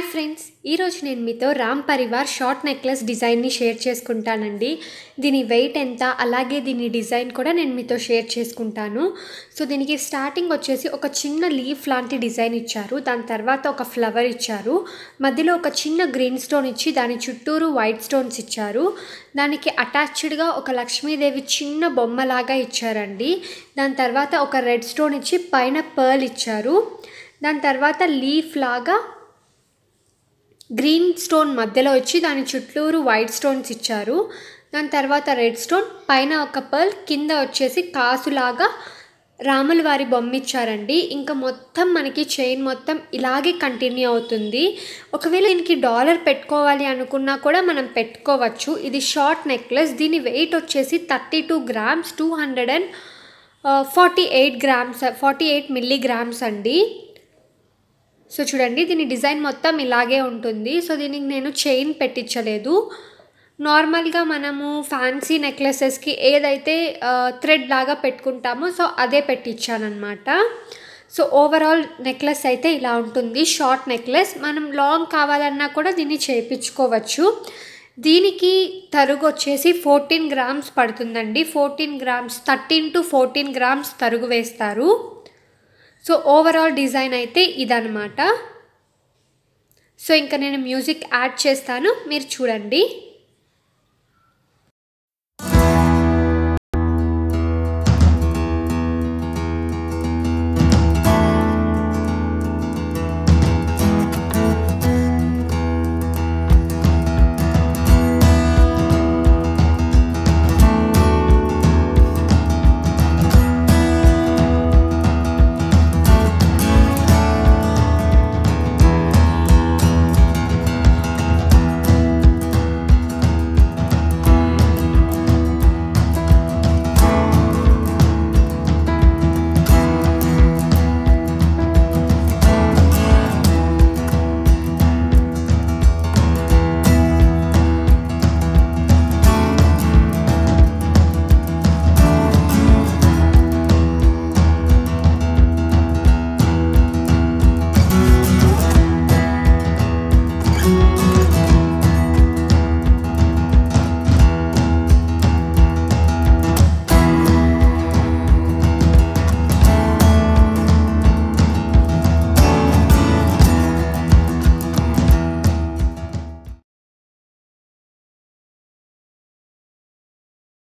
hi friends ఈరోజు నేను మీతో రామ్ పరివార్ షార్ట్ నెక్లెస్ డిజైన్ని షేర్ చేసుకుంటానండి దీని వెయిట్ ఎంత అలాగే దీని డిజైన్ కూడా నేను మీతో షేర్ చేసుకుంటాను సో దీనికి స్టార్టింగ్ వచ్చేసి ఒక చిన్న లీఫ్ లాంటి డిజైన్ ఇచ్చారు దాని తర్వాత ఒక ఫ్లవర్ ఇచ్చారు మధ్యలో ఒక చిన్న గ్రీన్ స్టోన్ ఇచ్చి దాని చుట్టూరు వైట్ స్టోన్స్ ఇచ్చారు దానికి అటాచ్డ్గా ఒక లక్ష్మీదేవి చిన్న బొమ్మలాగా ఇచ్చారండి దాని తర్వాత ఒక రెడ్ స్టోన్ ఇచ్చి పైన పర్ల్ ఇచ్చారు దాని తర్వాత లీఫ్ లాగా గ్రీన్ స్టోన్ మధ్యలో వచ్చి దాని చుట్టూరు వైట్ స్టోన్స్ ఇచ్చారు దాని తర్వాత రెడ్ స్టోన్ పైన ఒక పర్ల్ కింద వచ్చేసి కాసులాగా రాముల వారి బొమ్మ ఇచ్చారండి ఇంకా మొత్తం మనకి చైన్ మొత్తం ఇలాగే కంటిన్యూ అవుతుంది ఒకవేళ దీనికి డాలర్ పెట్టుకోవాలి అనుకున్నా కూడా మనం పెట్టుకోవచ్చు ఇది షార్ట్ నెక్లెస్ దీని వెయిట్ వచ్చేసి thirty two grams two hundred and forty eight grams forty eight milligrams అండి సో చూడండి దీని డిజైన్ మొత్తం ఇలాగే ఉంటుంది సో దీనికి నేను చైన్ పెట్టించలేదు నార్మల్గా మనము ఫ్యాన్సీ నెక్లెసెస్కి ఏదైతే థ్రెడ్ లాగా పెట్టుకుంటామో సో అదే పెట్టించానమాట సో ఓవరాల్ నెక్లెస్ అయితే ఇలా ఉంటుంది షార్ట్ నెక్లెస్ మనం లాంగ్ కావాలన్నా కూడా దీన్ని చేయించుకోవచ్చు దీనికి తరుగు వచ్చేసి ఫోర్టీన్ గ్రామ్స్ పడుతుందండి fourteen grams thirteen to fourteen grams తరుగు వేస్తారు సో ఓవరాల్ డిజైన్ అయితే ఇదనమాట సో ఇంకా నేను మ్యూజిక్ యాడ్ చేస్తాను మీరు చూడండి